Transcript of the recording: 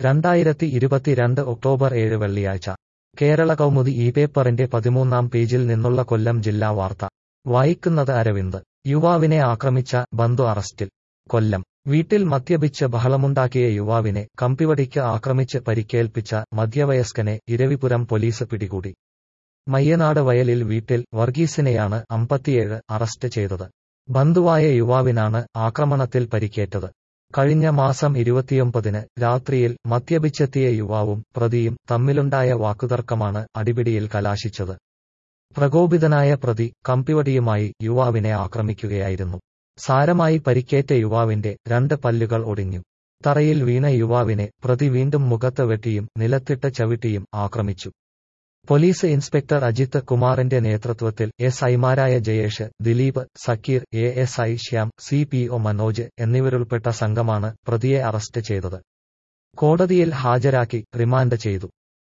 രണ്ടായിരത്തി ഇരുപത്തിരണ്ട് ഒക്ടോബർ ഏഴ് വെള്ളിയാഴ്ച കേരള കൗമുദി ഈ പേപ്പറിന്റെ പതിമൂന്നാം പേജിൽ നിന്നുള്ള കൊല്ലം ജില്ലാ വാർത്ത വായിക്കുന്നത് അരവിന്ദ് യുവാവിനെ ആക്രമിച്ച ബന്ധു അറസ്റ്റിൽ കൊല്ലം വീട്ടിൽ മദ്യപിച്ച് ബഹളമുണ്ടാക്കിയ യുവാവിനെ കമ്പിവടിക്ക് ആക്രമിച്ച് പരിക്കേൽപ്പിച്ച മധ്യവയസ്കനെ ഇരവിപുരം പോലീസ് പിടികൂടി മയ്യനാട് വയലിൽ വീട്ടിൽ വർഗീസിനെയാണ് അമ്പത്തിയേഴ് അറസ്റ്റ് ചെയ്തത് ബന്ധുവായ യുവാവിനാണ് ആക്രമണത്തിൽ പരിക്കേറ്റത് കഴിഞ്ഞ മാസം ഇരുപത്തിയൊമ്പതിന് രാത്രിയിൽ മദ്യപിച്ചെത്തിയ യുവാവും പ്രതിയും തമ്മിലുണ്ടായ വാക്കുതർക്കമാണ് അടിപിടിയിൽ കലാശിച്ചത് പ്രകോപിതനായ പ്രതി കമ്പിവടിയുമായി യുവാവിനെ ആക്രമിക്കുകയായിരുന്നു സാരമായി പരിക്കേറ്റ യുവാവിന്റെ രണ്ട് പല്ലുകൾ ഒടിഞ്ഞു തറയിൽ വീണ യുവാവിനെ പ്രതി വീണ്ടും മുഖത്ത് വെട്ടിയും നിലത്തിട്ട് ചവിട്ടിയും ആക്രമിച്ചു പോലീസ് ഇൻസ്പെക്ടർ അജിത്ത് കുമാറിന്റെ നേതൃത്വത്തിൽ എസ് ഐമാരായ Jayesh Dileep Sakeer A S I Shyam C P O Manoj എന്നിവരുൾപ്പെട്ട സംഘമാണ് പ്രതിയെ അറസ്റ്റ് ചെയ്തത് കോടതിയിൽ ഹാജരാക്കി റിമാൻഡ് ചെയ്തു